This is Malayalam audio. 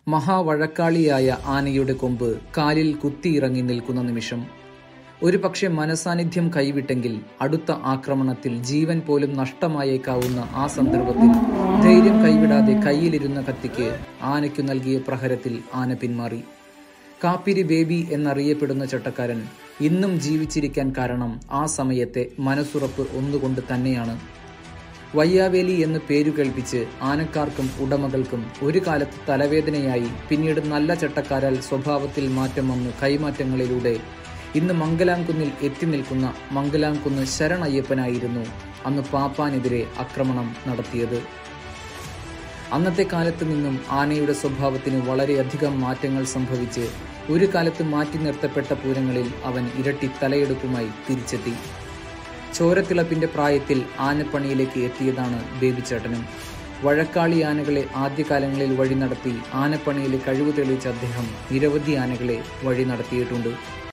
മഹാവഴക്കാളിയായ ആനയുടെ കൊമ്പ് കാലിൽ കുത്തിയിറങ്ങി നിൽക്കുന്ന നിമിഷം ഒരു പക്ഷെ മനസാന്നിധ്യം കൈവിട്ടെങ്കിൽ അടുത്ത ആക്രമണത്തിൽ ജീവൻ പോലും നഷ്ടമായേക്കാവുന്ന ആ സന്ദർഭത്തിൽ ധൈര്യം കൈവിടാതെ കയ്യിലിരുന്ന കത്തിക്ക് ആനയ്ക്കു നൽകിയ പ്രഹരത്തിൽ ആന പിന്മാറി കാപ്പിരി ബേബി എന്നറിയപ്പെടുന്ന ചട്ടക്കാരൻ ഇന്നും ജീവിച്ചിരിക്കാൻ കാരണം ആ സമയത്തെ മനസ്സുറപ്പ് ഒന്നുകൊണ്ട് തന്നെയാണ് വയ്യാവേലി എന്ന് പേരു കേൾപ്പിച്ച് ആനക്കാർക്കും ഉടമകൾക്കും ഒരു കാലത്ത് തലവേദനയായി പിന്നീട് നല്ല ചട്ടക്കാരാൽ സ്വഭാവത്തിൽ മാറ്റം വന്ന് കൈമാറ്റങ്ങളിലൂടെ ഇന്ന് മംഗലാംകുന്നിൽ എത്തി നിൽക്കുന്ന മംഗലാംകുന്ന് ശരണയ്യപ്പനായിരുന്നു അന്ന് പാപ്പാനെതിരെ ആക്രമണം നടത്തിയത് അന്നത്തെ കാലത്ത് നിന്നും ആനയുടെ സ്വഭാവത്തിന് വളരെയധികം മാറ്റങ്ങൾ സംഭവിച്ച് ഒരു കാലത്ത് മാറ്റി നിർത്തപ്പെട്ട പൂരങ്ങളിൽ അവൻ ഇരട്ടി തലയെടുപ്പുമായി തിരിച്ചെത്തി ചോരത്തിളപ്പിന്റെ പ്രായത്തിൽ ആനപ്പണിയിലേക്ക് എത്തിയതാണ് ബേബിച്ചേട്ടനും വഴക്കാളി ആനകളെ ആദ്യകാലങ്ങളിൽ വഴി നടത്തി ആനപ്പണിയിലെ കഴിവ് തെളിയിച്ച അദ്ദേഹം നിരവധി ആനകളെ വഴി നടത്തിയിട്ടുണ്ട്